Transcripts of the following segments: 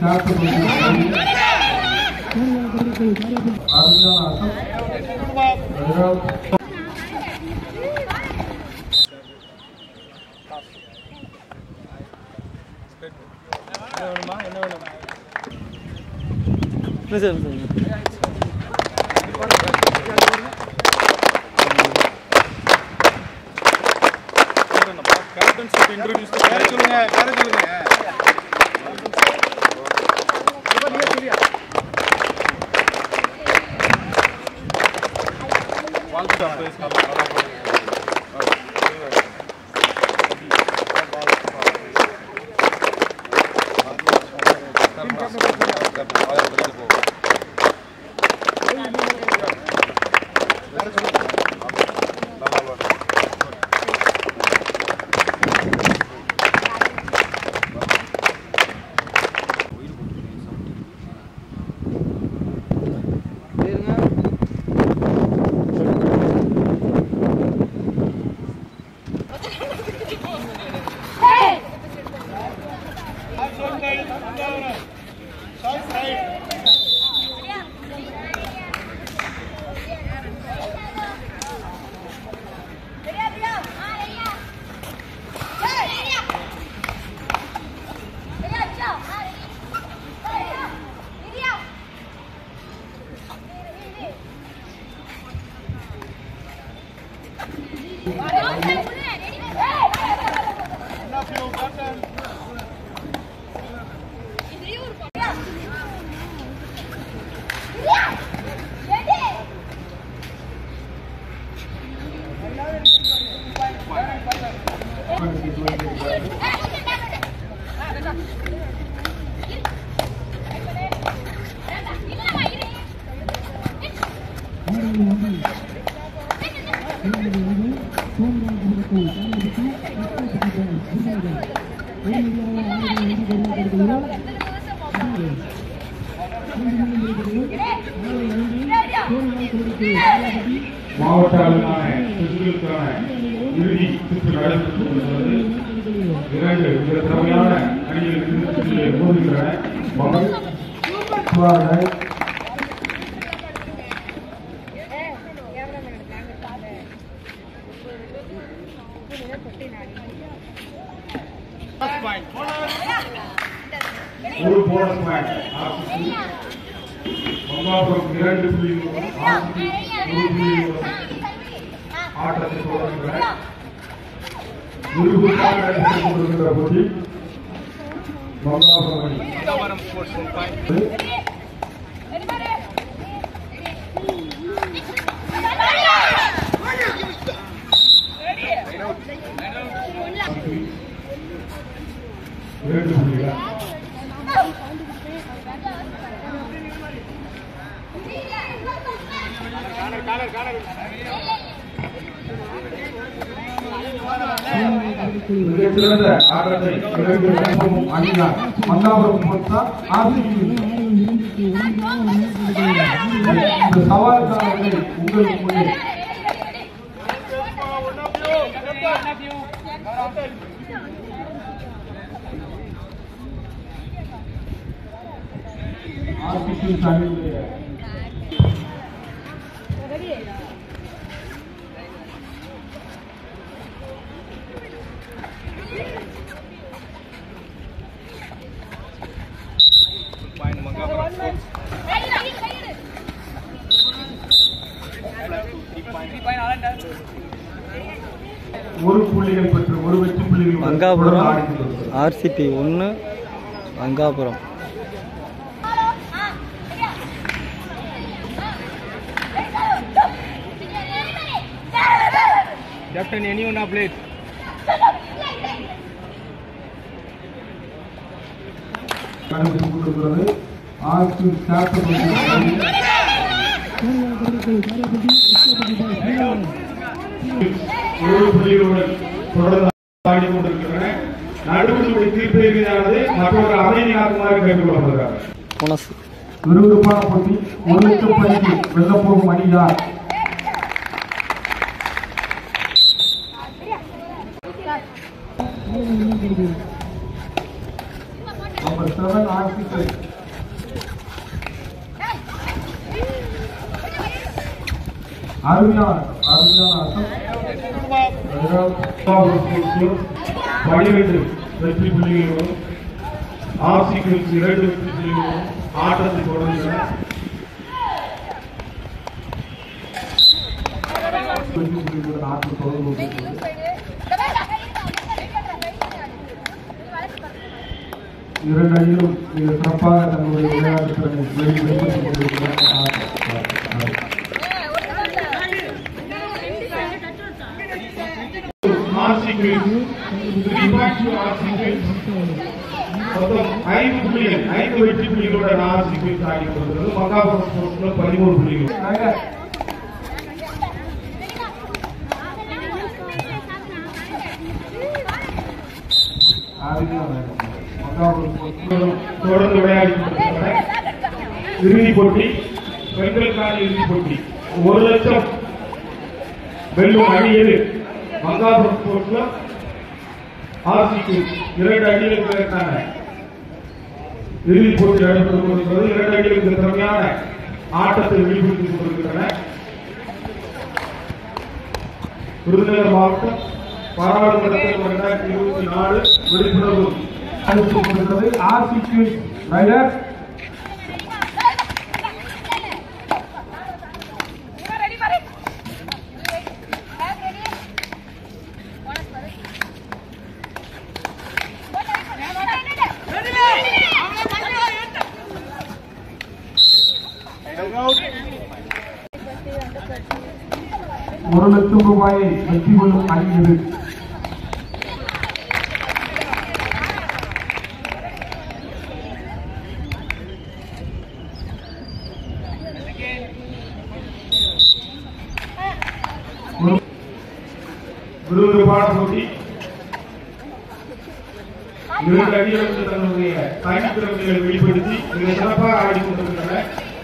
Captain அருமையான ஆட்டம் சொல்லுங்க பேர சொல்லுங்க மாவட்ட அளவிலான சுற்றுகளுக்கான இறுதி சுற்று நடைபெற்று கொண்டிருக்கிறது இரண்டு மிக திறமையான அணிகள் இறுதி சுற்றிலே மோதுகின்றன மகள் சுவாரணை ஒரு போனஸ் மேட்ச் ஆர்சிசி மங்காபுரம் இரண்டு புள்ளிகளும் ஆர்சிசி ஒரு புள்ளிகளும் ஆட்டத்தை தொடர்கின்றன விறுவிறுப்பாக நடைபெற்றுக் கொண்டிருக்கிற போட்டி மங்காபுரம் அணி இரண்டு புள்ளிகள் மிகச்சிறந்த ஆட்டத்தை இரண்டு அனுபவம் அணிதான் மங்காபுரம் பொறுத்தா ஆர்சிபி இந்த சவாலுக்கான விடை உங்களுக்கு முன்னே ஆர்சிபி அணியுடைய ஒரு புள்ளிகள் பெற்று ஒரு வெற்றி புள்ளிகள் மங்காபுரம் ஆடுகிறது ஆர்சிபி ஒன்று Mangapuram Captain, anyone have played? நடைபெற்றுக் கொண்டிருக்கிறது ஆர்சி கேப்டன் ஒரு புள்ளிகளுடன் தொடர்ந்து ஆடி கொண்டிருக்கின்றன நடுவுடைய தீர்ப்பெழுதியானது மற்றொரு அமைதியாக்குமாறு கேட்டுக்கொள்ளப்படுகிறார் போனஸ் விறுவிறுப்பான போட்டி ஒரு லட்சம் பணிக்கு வெல்லப்போகும் அணி யார் நம்பர் செவன் ஆர்சிபி அருமையான அருமையான ஆட்டம் பனிரெண்டு வெற்றி புள்ளிகளோடும் ஆசிக்கு இரண்டு வெற்றி புள்ளிகளோடும் ஆட்டத்தை தொடர்கின்றன வெற்றி புள்ளிகளுடன் ஆட்டம் தொடர்ந்து கொண்டிருக்கிறது. இரண்டு அணிகளும் மிக சிறப்பாக தங்களுடைய விளையாட்டு திறனை வெளி- வெளிப்படுத்திக் கொண்டிருக்கிறார்கள். ஆட்டம், ஆட்டம். ஆசிக்கு த்ரீ பாயிண்ட்ஸ் டு ஆசிக்கு மொத்தம் ஐந்து புள்ளிகள் ஐந்து வெற்றி புள்ளிகளுடன் ஆசிக்கு ஆடி கொண்டிருக்கிறது மகாபுரம் ஸ்போர்ட்ஸ்ல பதிமூணு புள்ளிகள் டைகர், அருமையான ஆட்டம். மகாபுரம் ஸ்போர்ட்ஸ் தொடர்ந்து விளையாடி கொண்டிருக்கின்றன இறுதிப் போட்டி பெண்களுக்கான இறுதிப் போட்டி ஒரு லட்சம் வெல்லும் அணி எது மங்காபுரம் ஸ்போர்ட்ஸ்ல ஆர்சிக்கு இரண்டு அணிகளுக்கான இறுதிப் போட்டி நடைபெற்றுக் கொண்டிருக்கிறது இரண்டு அணிகளுக்கு திறமையான ஆட்டத்தை வெளிப்படுத்திக் கொண்டிருக்கின்றன விருதுநகர் மாவட்டம் பாராளுமன்றத்தில் இரண்டாயிரத்தி இருபத்தி நாலு விழிப்புணர்வு அளித்துக் கொண்டிருக்கிறது ஆர்சிக்கு ரைடர் ஒரு லட்சம் ரூபாயை வெற்றி கொள்ளும் அணி இது ஒரு- விறுவிறுப்பான போட்டி இரண்டு அணிகளுக்கு தன்னுடைய தனித்திறமைகளை வெளிப்படுத்தி மிக சிறப்பாக ஆடிக் கொண்டிருக்கின்றன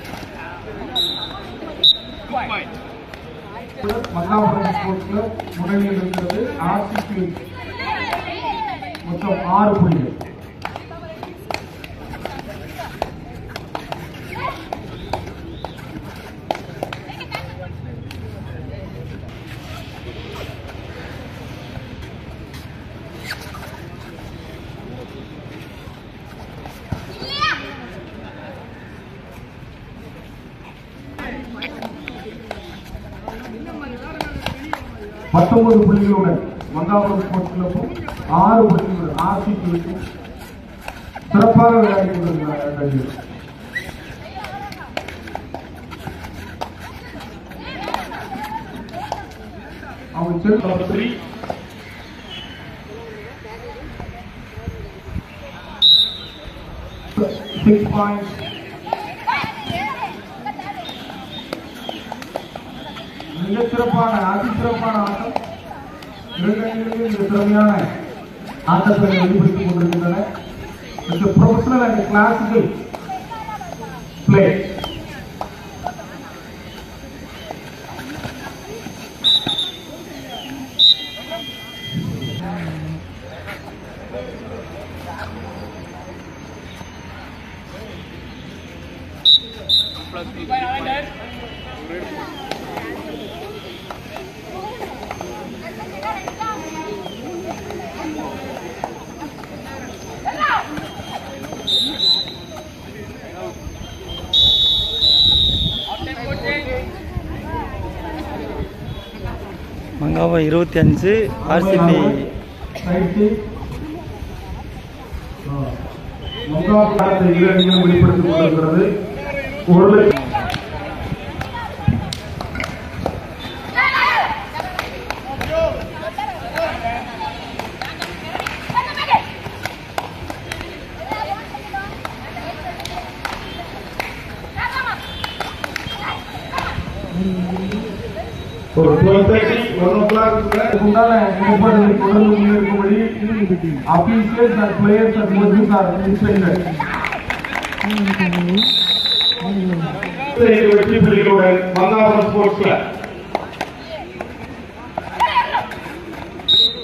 மன்னாபுரம் ஸ்போர்ட்ஸ் கிளப் முன்னணியில் இருக்கிறது ஆர்சிக்கு மொத்தம் ஆறு புள்ளிகள் பத்தொன்பது புள்ளிகளுடன் மன்னாபுரம் ஸ்போர்ட்ஸ் கிளப்பும் ஆறு புள்ளிகளுடன் ஆர்சிக்கு சிறப்பாக விளையாடி கொண்டிருக்கிறார்கள் இரண்டு அணிகள். அவங்க cell Number three, six point மிக சிறப்பான அதி சிறப்பான ஆட்டம் இரண்டு அணிகளுமே மிக திறமையான ஆட்டத்தை வெளிப்படுத்திக் கொண்டிருக்கின்றன professional and classical play Mangapuram இருபத்தி அஞ்சு ஆர்சிபி ரைட்டு மங்காபுரத்தை இரு அணிகளும் வெளிப்படுத்திக் கொண்டிருக்கிறது ஒரு லட்சம் ஒரு twelve thirty one o'clock உண்டான ஏற்பாடுகளை தொடர்ந்து முன்னெடுக்கும்படி officials and players and coaches are instructed வெற்றி புள்ளிகளுடன் மங்காபுரம் ஸ்போர்ட்ஸ் கிளப்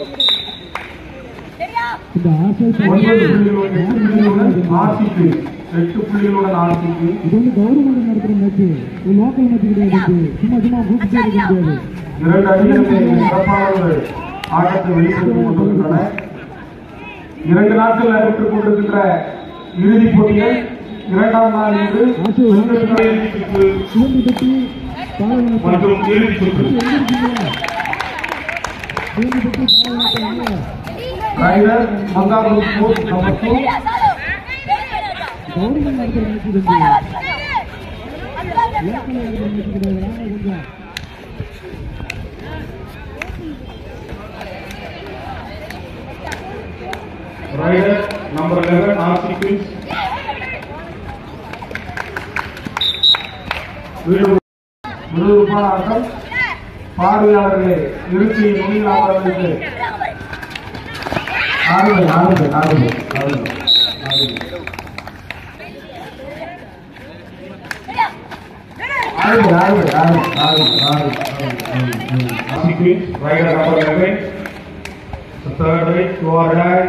ஒன்பது புள்ளிகளுடன் எட்டு புள்ளிகளுடன் ஆர்சிக்கு எட்டு புள்ளிகளுடன் ஆர்சிபி இது வந்து கவர்மெண்ட் நடத்துற மேட்ச் இது லோக்கல் மேட்ச் கிடையாது இது. சும்மா சும்மா கூப்பிட்டு இருக்க முடியாது இரண்டு அணிகளுமே சிறப்பான ஒரு ஆட்டத்தை வெளிப்படுத்திக் கொண்டிருக்கின்றன இரண்டு நாட்கள் நடைபெற்றுக் கொண்டிருக்கின்ற இறுதிப் போட்டிகள் இரண்டாம் நாள் இன்று இறுதிச் சுற்று சிவந்தி பெட்டி பாலவனத்தை மற்றும் இறுதி சுற்று எங்க இருக்கீங்க சிவந்தி பெட்டி பாலவனத்தை rider Mangapuram sports number two government நடத்துற மேட்ச் இது வந்து. லோக்கல் நடத்துற மேட்ச் கிடையாது ஆனா கொஞ்சம் ரைடர் நம்பர் 11 ஆர்சி குயின்ஸ் விறுவிறுப்பான ஆட்டம் பார்வையாளர்களே இருக்கை நுனியில் அமர்ந்து ஆடுங்கள் ஆடுங்கள் ஆடுங்கள் ஆடுங்கள் ஆடுங்கள் ஆடுங்கள் ஆடுங்கள் ஆடுங்கள் ஆடுங்கள் RC queens rider number 11 The third right, you are right.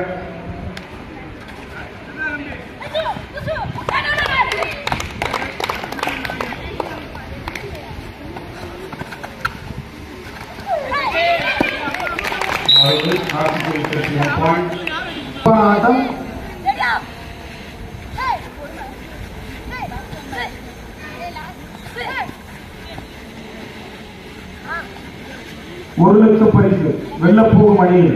அதாவது RC queens thirty one point. விறுவிறுப்பான ஆட்டம் ஒரு லட்சம் பரிசு வெள்ளப்போகும் அணியில்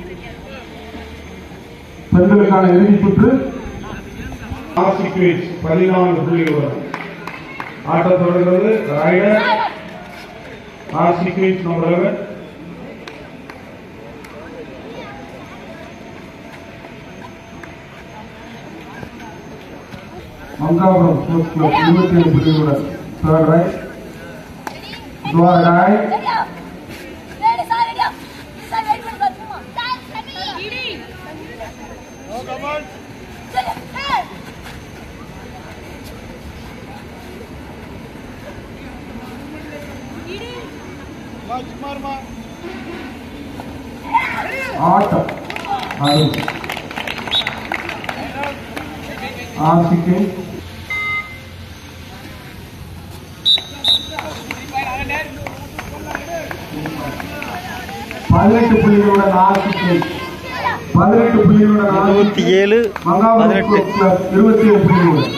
பெண்களுக்கான இறுதிச் சுற்று ஆர்சி குயின்ஸ் பதினான்கு புள்ளிகளுடன் ஆட்டம் தொடர்கிறது rider RC queens number 11 Mangapuram sports club இருபத்தி ஏழு புள்ளிகளுடன் தேர்ட் ரைட் துவார் ராய் ஆட்டம் அது ஆசிக்கு பதினெட்டு புள்ளிகளுடன் ஆசிக்கு பதினெட்டு புள்ளிகளுடன் இருபத்தி ஆசிக்கு ஏழு மங்காபுரம் பதினெட்டு ஸ்போர்ட்ஸ் கிளப் இருபத்தி ஏழு புள்ளிகளுடன்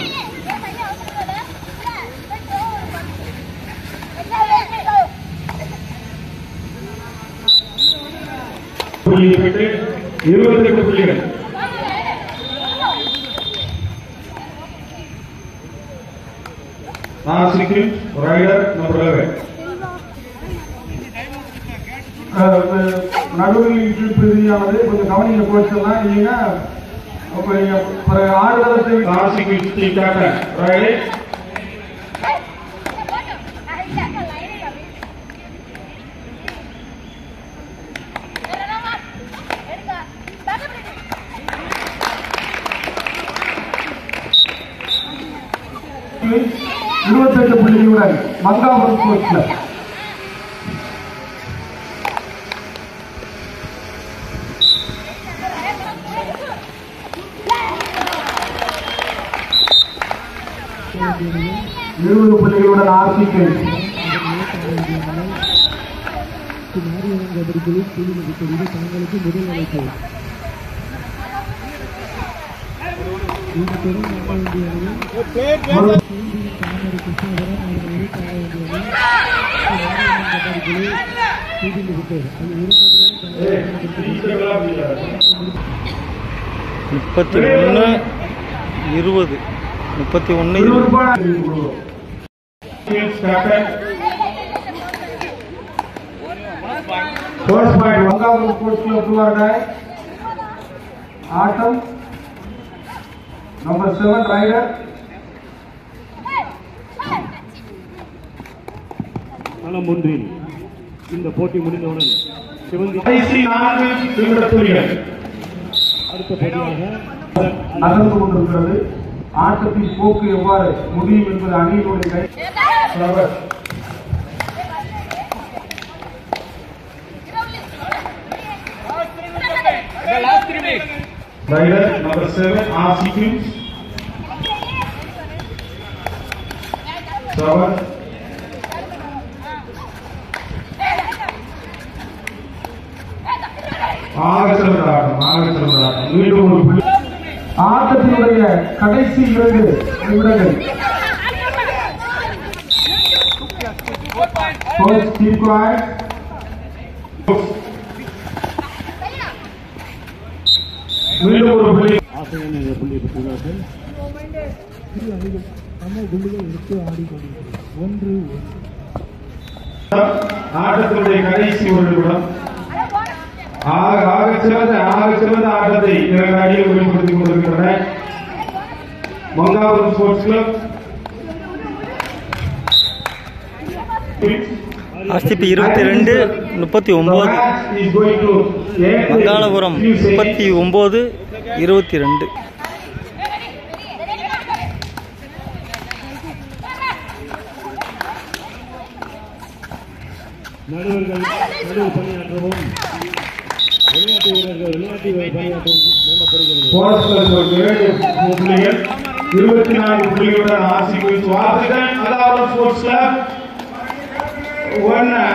புள்ளியை பெற்று இருபத்தி எட்டு புள்ளிகள் ஆர்சி குயின்ஸ் ரைடர் நம்பர் 11 அஹ், நடுவில் பிரதியானது கொஞ்சம் கவனிங்க கோச் எல்லாம் இல்லைன்னா அப்ப நீங்க ஒரு ஆடுதளத்தை RC queens team captain rider இருபத்தெட்டு புள்ளிகளுடன் மங்காபுரம் ஸ்போர்ட்ஸ் கிளப் இருபது புள்ளிகளுடன் ஆர்சிக்கு மாரியம்மன் கபடிகளில் புள்ளி மதிப்பீடு தங்களுக்கு முதல் அழைப்பு இந்த தொடர்ந்து ஆட வேண்டிய அணியில் தாமரை கிருஷ்ணாபுரம் அவர்கள் இணைத்து ஆட வேண்டிய அணி மாரியம்மன் கபடிகளில் புள்ளி மதிப்பீடு அது இரண்டு முப்பத்தி ஒன்று இருபது முப்பத்தி ஒன்று இருபது விறுவிறுப்பான queens captain first point Mangapuram sports club துவாரகாய் ஆட்டம் நம்பர் செவன் ரைடர் களம் ஒன்றில் இந்த போட்டி முடிந்தவுடன் சிவந்தி கடைசி நான்கு நிமிட புள்ளிகள் அடுத்த போட்டியாக நகர்ந்து கொண்டிருக்கிறது ஆட்டத்தின் போக்கு எவ்வாறு முடியும் என்பது அணியினுடைய கை நபர் The last three minutes. Rider number seven RC queens seven ஆக சிறந்த ஆட்டம் ஆக சிறந்த ஆட்டம் மீண்டும் ஒரு புள்ளி ஆட்டத்தினுடைய கடைசி இரண்டு நிமிடங்கள் Coach, keep quiet. மீண்டும் ஒரு புள்ளி ஆசையான இந்த புள்ளியை பெற்றுள்ளார்கள் இரு அணிகள் சம புள்ளிகள் எடுத்து ஆடிக்கொண்டிருக்கிறது ஒன்று ஒன்று ஆட்டத்தினுடைய கடைசி ஒரு நிமிடம் ஆக ஆக சிறந்த ஆக சிறந்த ஆட்டத்தை இரண்டு அணிகள் வெளிப்படுத்திக் கொண்டிருக்கின்றன மங்காபுரம் ஸ்போர்ட்ஸ் கிளப் ஆர்சிபி இருபத்தி ரெண்டு முப்பத்தி ஒம்பது மங்காளபுரம் முப்பத்தி ஒம்பது இருபத்தி ரெண்டு நடுவர்கள் நடுவர் பணியாற்றவும் விளையாட்டு வீரர்கள் விளையாட்டு வீரர் பணியாற்றவும் வேண்டப்படுகிறது புள்ளிகள் இருபத்தி நான்கு புள்ளிகளுடன் ஆர்சி குயின்ஸ் வாழ்த்துக்கள் மங்காபுரம் ஸ்போர்ட்ஸ் கிளப் ஒன்னு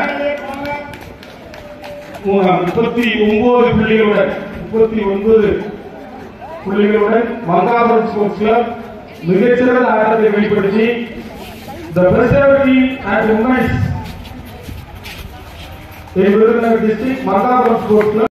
முப்பத்தி ஒன்பது புள்ளிகளுடன் முப்பத்தி ஒன்பது புள்ளிகளுடன் மங்காபுரம் ஸ்போர்ட்ஸ் கிளப் மிகச்சிறந்த ஆட்டத்தை வெளிப்படுத்தி the preserve and women's in Virudhunagar district, Margapura Sports Club.